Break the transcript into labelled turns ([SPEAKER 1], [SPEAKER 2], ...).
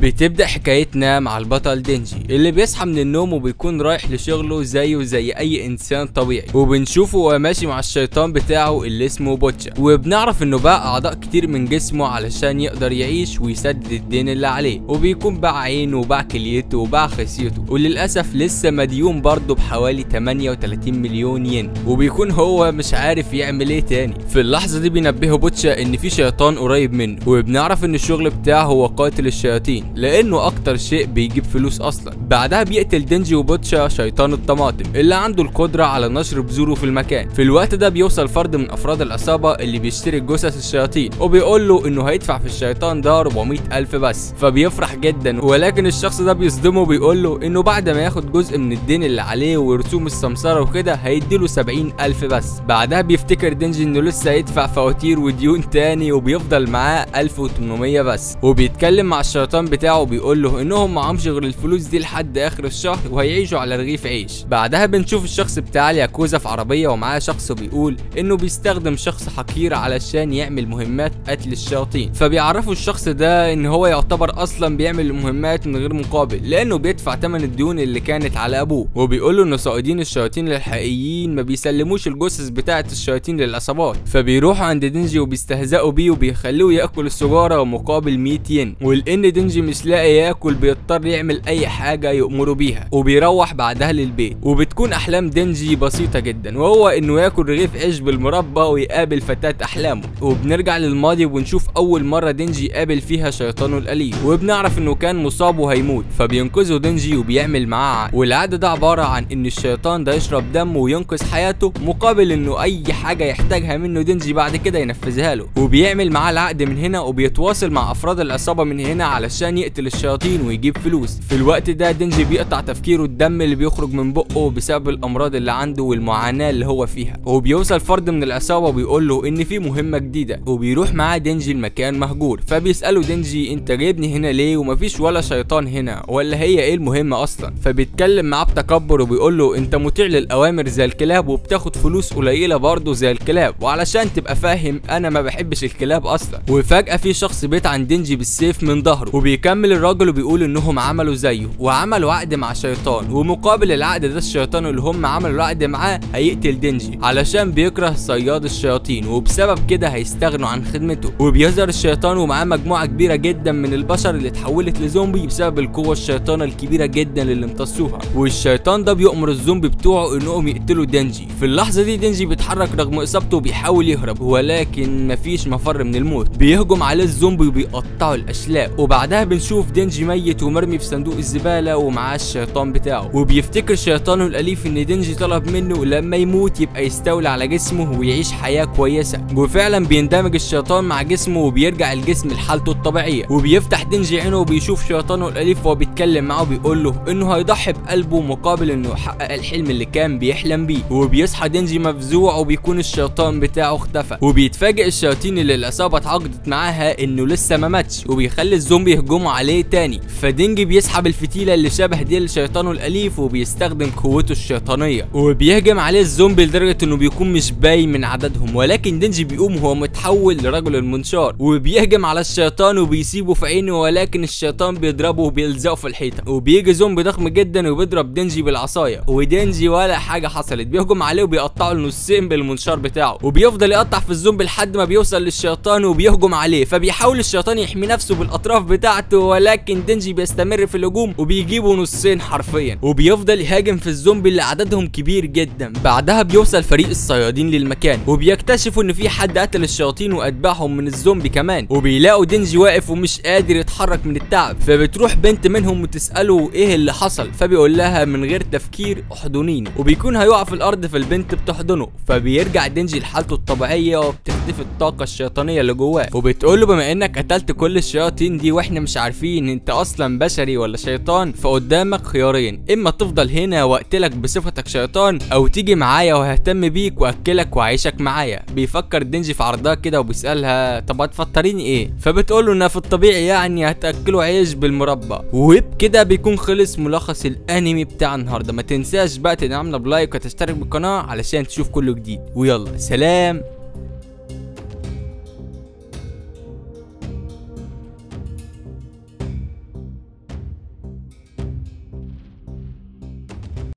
[SPEAKER 1] بتبدأ حكايتنا مع البطل دينجي اللي بيصحى من النوم وبيكون رايح لشغله زيه زي أي إنسان طبيعي وبنشوفه وهو ماشي مع الشيطان بتاعه اللي اسمه بوتشا وبنعرف إنه باع أعضاء كتير من جسمه علشان يقدر يعيش ويسدد الدين اللي عليه وبيكون باع عينه وباع كليته وباع خصيته وللأسف لسه مديون برضه بحوالي 38 مليون ين وبيكون هو مش عارف يعمل ايه تاني في اللحظة دي بينبهه بوتشا إن في شيطان قريب منه وبنعرف إن الشغل بتاعه هو قاتل الشياطين لانه اكتر شيء بيجيب فلوس اصلا بعدها بيقتل دينجي وبوتشا شيطان الطماطم اللي عنده القدرة على نشر بذوره في المكان في الوقت ده بيوصل فرد من افراد العصابة اللي بيشتري جثث الشياطين وبيقول له انه هيدفع في الشيطان ده 400 الف بس فبيفرح جدا ولكن الشخص ده بيصدمه وبيقول له انه بعد ما ياخد جزء من الدين اللي عليه ورسوم السمسرة وكده هيديله 70 الف بس بعدها بيفتكر دينجي انه لسه هيدفع فواتير وديون تاني وبيفضل معاه 1800 بس وبيتكلم مع الشيطان بتاعه بيقول له انهم معهمش غير الفلوس دي لحد اخر الشهر وهيعيشوا على رغيف عيش بعدها بنشوف الشخص بتاع الياكوزا في عربيه ومعاه شخص بيقول انه بيستخدم شخص حقير علشان يعمل مهمات قتل الشياطين فبيعرفوا الشخص ده ان هو يعتبر اصلا بيعمل المهمات من غير مقابل لانه بيدفع ثمن الديون اللي كانت على ابوه وبيقول له ان صائدين الشياطين الحقيقيين ما بيسلموش الجثث بتاعه الشياطين للعصابات فبيروحوا عند دينجي وبيستهزئوا بيه وبيخلوه ياكل السجاره مقابل 100 ين ولان دينجي مش لاقي ياكل بيضطر يعمل اي حاجه يأمره بيها وبيروح بعدها للبيت وبتكون احلام دينجي بسيطه جدا وهو انه ياكل رغيف عيش بالمربى ويقابل فتاه احلامه وبنرجع للماضي ونشوف اول مره دينجي قابل فيها شيطانه الاليف وبنعرف انه كان مصاب وهيموت فبينقذه دينجي وبيعمل معاه عقد والعقد ده عباره عن ان الشيطان ده يشرب دمه وينقذ حياته مقابل انه اي حاجه يحتاجها منه دينجي بعد كده ينفذها له وبيعمل معاه العقد من هنا وبيتواصل مع افراد العصابه من هنا علشان يقتل الشياطين ويجيب فلوس في الوقت ده دينجي بيقطع تفكيره الدم اللي بيخرج من بقه بسبب الامراض اللي عنده والمعاناه اللي هو فيها وبيوصل فرد من العصابه وبيقول له ان في مهمه جديده وبيروح معاه دينجي المكان مهجور فبيساله دينجي انت جايبني هنا ليه ومفيش ولا شيطان هنا ولا هي ايه المهمه اصلا فبيتكلم معاه بتكبر وبيقول له انت مطيع للاوامر زي الكلاب وبتاخد فلوس قليله برضه زي الكلاب وعلشان تبقى فاهم انا ما بحبش الكلاب اصلا وفجاه في شخص بيطعن دينجي بالسيف من ظهره وبيكمل الراجل وبيقول انهم عملوا زيه وعملوا عقد مع شيطان ومقابل العقد ده الشيطان اللي هم عملوا العقد معاه هيقتل دينجي علشان بيكره صياد الشياطين وبسبب كده هيستغنوا عن خدمته وبيظهر الشيطان ومعاه مجموعه كبيره جدا من البشر اللي اتحولت لزومبي بسبب القوه الشيطانه الكبيره جدا اللي امتصوها والشيطان ده بيأمر الزومبي بتوعه انهم يقتلوا دينجي في اللحظه دي دينجي بيتحرك رغم اصابته وبيحاول يهرب ولكن مفيش مفر من الموت بيهجم عليه الزومبي وبيقطعوا الاشلاء وبعدها بنشوف دينجي ميت ومرمي في صندوق الزباله ومعاه الشيطان بتاعه وبيفتكر شيطانه الاليف ان دينجي طلب منه لما يموت يبقى يستولي على جسمه ويعيش حياه كويسه وفعلا بيندمج الشيطان مع جسمه وبيرجع الجسم لحالته الطبيعيه وبيفتح دينجي عينه وبيشوف شيطانه الاليف وهو بيتكلم معاه وبيقول له انه هيضحي بقلبه مقابل انه يحقق الحلم اللي كان بيحلم بيه وبيصحى دينجي مفزوع وبيكون الشيطان بتاعه اختفى وبيتفاجئ الشياطين اللي العصابه اتعاقدت معاها انه لسه ما ماتش وبيخلي الزومبي يهجموا عليه تاني فدينجي بيسحب الفتيله اللي شبه دي لشيطانه الاليف وبيستخدم قوته الشيطانيه وبيهجم عليه الزومبي لدرجه انه بيكون مش باين من عددهم ولكن دينجي بيقوم هو متحول لرجل المنشار وبيهجم على الشيطان وبيسيبه في عينه ولكن الشيطان بيضربه وبيلزقه في الحيطه وبيجي زومبي ضخم جدا وبيضرب دينجي بالعصايه ودينجي ولا حاجه حصلت بيهجم عليه وبيقطعه لنصين بالمنشار بتاعه وبيفضل يقطع في الزومبي لحد ما بيوصل للشيطان وبيهجم عليه فبيحاول الشيطان يحمي نفسه بالاطراف بتاعته ولكن دينجي بيستمر في الهجوم وبيجيبه نصين حرفيا وبيفضل يهاجم في الزومبي اللي عددهم كبير جدا بعدها بيوصل فريق الصيادين للمكان وبيكتشفوا ان في حد قتل الشياطين واتباعهم من الزومبي كمان وبيلاقوا دينجي واقف ومش قادر يتحرك من التعب فبتروح بنت منهم وتساله ايه اللي حصل فبيقول لها من غير تفكير احضنيني وبيكون هيقع في الارض فالبنت بتحضنه فبيرجع دينجي لحالته الطبيعيه وبتختفي الطاقه الشيطانيه اللي جواه وبتقول له بما انك قتلت كل الشياطين دي واحنا مش عارفين انت اصلا بشري ولا شيطان فقدامك خيارين اما تفضل هنا واقتلك بصفتك شيطان او تيجي معايا وههتم بيك واكلك واعيشك معايا بيفكر دينجي في عرضها كده وبيسالها طب هتفطريني ايه فبتقول له انها في الطبيعي يعني هتاكله عيش بالمربى وبكده بيكون خلص ملخص الانمي بتاع النهارده ما تنساش بقى تدعمنا بلايك وتشترك بالقناه علشان تشوف كله جديد ويلا سلام